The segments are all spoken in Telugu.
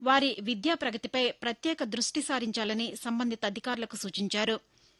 వారి విద్యా ప్రగతిపై ప్రత్యేక దృష్టి సారించాలని సంబంధిత అధికారులకు సూచించారు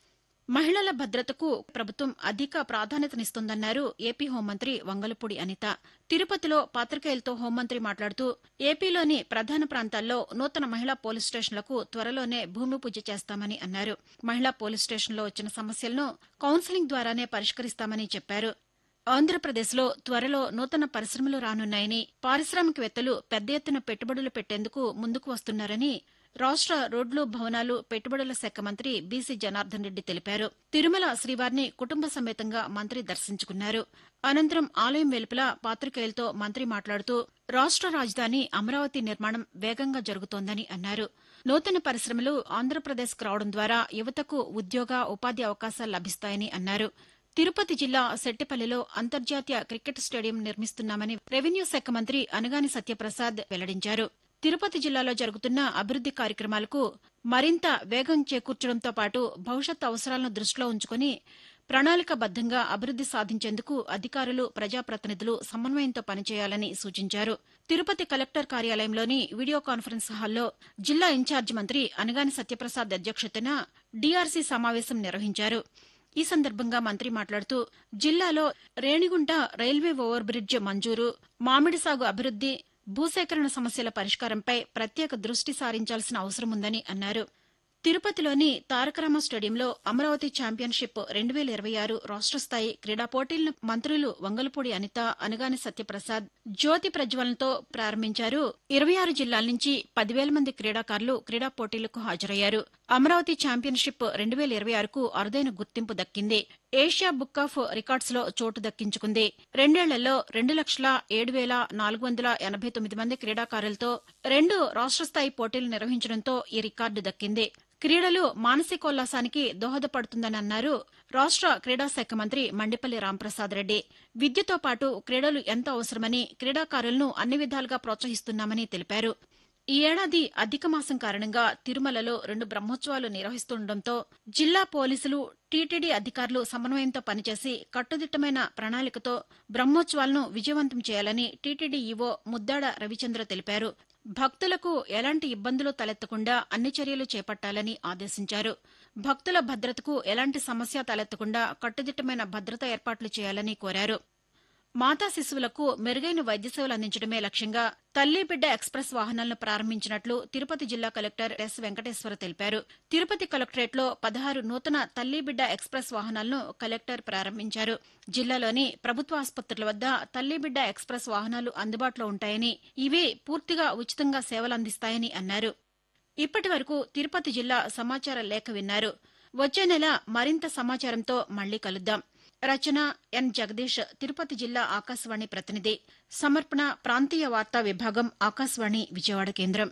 మహిళల భద్రతకు ప్రభుత్వం అధిక ప్రాధాన్యతనిస్తోందన్నారు ఏపీ హోంమంత్రి వంగలపూడి అనిత తిరుపతిలో పాతికేయులతో హోంమంత్రి మాట్లాడుతూ ఏపీలోని ప్రధాన ప్రాంతాల్లో నూతన మహిళా పోలీస్ స్టేషన్లకు త్వరలోనే భూమి పూజ చేస్తామని అన్నారు మహిళా పోలీస్ స్టేషన్లో వచ్చిన సమస్యలను కౌన్సిలింగ్ ద్వారానే పరిష్కరిస్తామని చెప్పారు ఆంధ్రప్రదేశ్లో త్వరలో నూతన పరిశ్రమలు రానున్నాయని పారిశ్రామికవేత్తలు పెద్ద ఎత్తున పెట్టుబడులు పెట్టేందుకు ముందుకు వస్తున్నారని రాష్ట రోడ్లు భవనాలు పెట్టుబడుల శాఖ మంత్రి బీసీ జనార్దన్ రెడ్డి తెలిపారు తిరుమల శ్రీవారిని కుటుంబ సమేతంగా మంత్రి దర్శించుకున్నారు అనంతరం ఆలయం వెలుపల పాతికేయులతో మంత్రి మాట్లాడుతూ రాష్ట రాజధాని అమరావతి నిర్మాణం వేగంగా జరుగుతోందని అన్నారు నూతన పరిశ్రమలు ఆంధ్రప్రదేశ్కు రావడం ద్వారా యువతకు ఉద్యోగ ఉపాధి అవకాశాలు లభిస్తాయని అన్నారు తిరుపతి జిల్లా సెట్టిపల్లిలో అంతర్జాతీయ క్రికెట్ స్టేడియం నిర్మిస్తున్నామని రెవెన్యూ శాఖ మంత్రి అనగాని సత్యప్రసాద్ వెల్లడించారు తిరుపతి జిల్లాలో జరుగుతున్న అభివృద్ది కార్యక్రమాలకు మరింత వేగం చేకూర్చడంతో పాటు భవిష్యత్ అవసరాలను దృష్టిలో ఉంచుకుని ప్రణాళికాబద్దంగా అభివృద్ది సాధించేందుకు అధికారులు ప్రజాప్రతినిధులు సమన్వయంతో పనిచేయాలని సూచించారు తిరుపతి కలెక్టర్ కార్యాలయంలోని వీడియో కాన్ఫరెన్స్ హాల్లో జిల్లా ఇన్ఛార్జి మంత్రి అనగాని సత్యప్రసాద్ అధ్యక్షతన డీఆర్సీ సమావేశం నిర్వహించారు ఈ సందర్భంగా మంత్రి మాట్లాడుతూ జిల్లాలో రేణిగుంట రైల్వే ఓవర్ బ్రిడ్జ్ మంజూరు మామిడి సాగు అభివృద్ది భూసేకరణ సమస్యల పరిష్కారంపై ప్రత్యేక దృష్టి సారించాల్సిన అవసరముందని అన్నారు తిరుపతిలోని తారకరామ స్టేడియంలో అమరావతి ఛాంపియన్షిప్ రెండు వేల ఇరవై ఆరు రాష్ట స్థాయి క్రీడా పోటీలను మంత్రులు వంగలపూడి అనిత అనగాని సత్యప్రసాద్ జ్యోతి ప్రజ్వలనతో ప్రారంభించారు ఇరవై ఆరు జిల్లాల నుంచి పదివేల మంది క్రీడాకారులు క్రీడా పోటీలకు హాజరయ్యారు అమరావతి ఛాంపియన్షిప్ రెండు వేల ఇరవై ఆరుకు అరుదైన గుర్తింపు దక్కింది ఏషియా బుక్ ఆఫ్ రికార్డ్స్ లో చోటు దక్కించుకుంది రెండేళ్లలో రెండు లక్షల ఏడు వేల నాలుగు వందల ఎనభై తొమ్మిది మంది క్రీడాకారులతో రెండు రాష్ట స్థాయి పోటీలు నిర్వహించడంతో ఈ రికార్డు దక్కింది క్రీడలు మానసికోల్లాసానికి దోహదపడుతుందని అన్నారు రాష్ట క్రీడా శాఖ మంత్రి మండిపల్లి రాంప్రసాద్ రెడ్డి విద్యతో పాటు క్రీడలు ఎంతో అవసరమని క్రీడాకారులను అన్ని విధాలుగా ప్రోత్సహిస్తున్నామని తెలిపారు ఈ ఏడాది అధిక మాసం కారణంగా తిరుమలలో రెండు బ్రహ్మోత్సవాలు నిర్వహిస్తుండటంతో జిల్లా పోలీసులు టీటీడీ అధికారులు సమన్వయంతో పనిచేసి కట్టుదిట్టమైన ప్రణాళికతో బ్రహ్మోత్సవాలను విజయవంతం చేయాలని టీటీడీ ఈవో ముద్దాడ రవిచంద్ర తెలిపారు భక్తులకు ఎలాంటి ఇబ్బందులు తలెత్తకుండా అన్ని చర్యలు చేపట్టాలని ఆదేశించారు భక్తుల భద్రతకు ఎలాంటి సమస్య తలెత్తకుండా కట్టుదిట్టమైన భద్రతా ఏర్పాట్లు చేయాలని కోరారు మాతా శిశువులకు మెరుగైన వైద్య సేవలు అందించడమే లక్ష్యంగా తల్లి బిడ్డ ఎక్స్ప్రెస్ వాహనాలను ప్రారంభించినట్లు తిరుపతి జిల్లా కలెక్టర్ ఎస్ వెంకటేశ్వర తెలిపారు తిరుపతి కలెక్టరేట్లో పదహారు నూతన తల్లి బిడ్డ ఎక్స్ప్రెస్ వాహనాలను కలెక్టర్ ప్రారంభించారు జిల్లాలోని ప్రభుత్వ ఆసుపత్రుల వద్ద తల్లి బిడ్డ ఎక్స్ప్రెస్ వాహనాలు అందుబాటులో ఉంటాయని ఇవి పూర్తిగా ఉచితంగా సేవలు అందిస్తాయని అన్నారు ఇప్పటి వరకు తిరుపతి జిల్లా సమాచార లేఖ విన్నారు వచ్చే నెల మరింత సమాచారంతో మళ్లీ కలుద్దాం రచన ఎన్ జగదీష్ తిరుపతి జిల్లా ఆకాశవాణి ప్రతినిధి సమర్పణ ప్రాంతీయ వార్తా విభాగం ఆకాశవాణి విజయవాడ కేంద్రం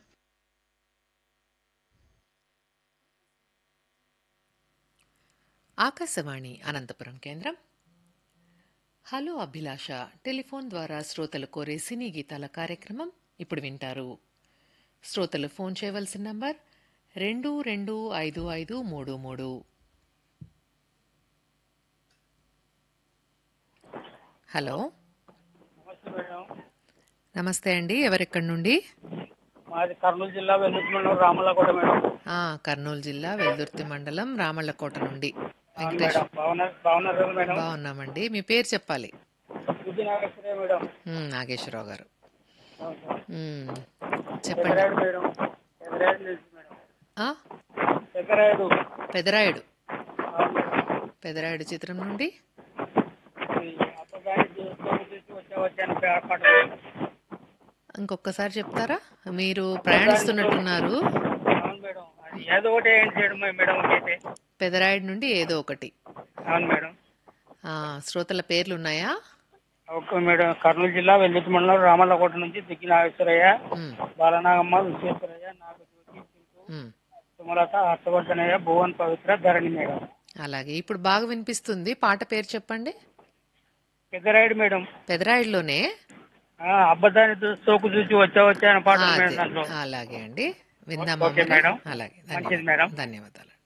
ఆకాశవాణి అనంతపురం కేంద్రం హలో అభిలాష టెలిఫోన్ ద్వారా శ్రోతలు కోరే సినీ గీతాల కార్యక్రమం ఇప్పుడు వింటారు శ్రోతలు ఫోన్ చేయవలసిన నంబర్ రెండు రెండు ఐదు ఐదు మూడు మూడు హలో నమస్తే మేడం నమస్తే అండి ఎవరెక్కడి నుండి మాది కర్నూలు జిల్లా వెల్లుల్లి రామలకోట మేడం ఆ, కర్నూలు జిల్లా వెల్దుర్తి మండలం రామళ్ళకోట నుండి అవును వెంకటేష్ మేడం బాగున్నారు బాగున్నారు కదా మేడం బాగున్నామండి మీ పేరు చెప్పాలి బుద్ధి నాగేశ్వరే మేడం ఉమ్, నాగేశ్వరరావు గారు అవును సార్. ఉమ్, చెప్పండి పెదరాయుడు మేడం పెదరాయుడు తెలుసు మేడం ఆ, పెదరాయుడు పెదరాయుడు అవును మేడం. పెదరాయుడు చిత్రం నుండి ఈ అప్పగారి జీవితం చూసి వచ్చే వచ్చాను పాట ఇంకొకసారి చెప్తారా మీరు ప్రయాణిస్తున్నట్టున్నారు అవును మేడం అది ఏదో ఒకటి ఏం చేయడం మేడం అయితే పెదరాయుడు నుండి ఏదో ఒకటి అవును మేడం ఆ, శ్రోతల పేర్లు ఉన్నాయా ఓకే మేడం కర్నూలు జిల్లా వెల్లుల్లి మండలం రామల్లకోట నుంచి దిగ్గి నాగేశ్వరయ్య ఉమ్, బాలనాగమ్మ విశ్వేశ్వరయ్య నాగజ్యోతి చింటూ ఉమ్. సుమలత హర్షవర్ధనయ్య భువన్ పవిత్ర ధరణి మేడం అలాగే ఇప్పుడు బాగా వినిపిస్తుంది పాట పేరు చెప్పండి పెద్దరాయుడు మేడం పెదరాయుడులోనే ఆ, అబద్ధాన్ని చూ- సోకు చూసి వచ్చా వచ్చా అనే పాట ఆ, ఉంది అదే. మేడం దాంట్లో అలాగే అండి విందామా ఓకే మరి? మేడం. అలాగే మంచిది మేడం. ధన్యవాదాలు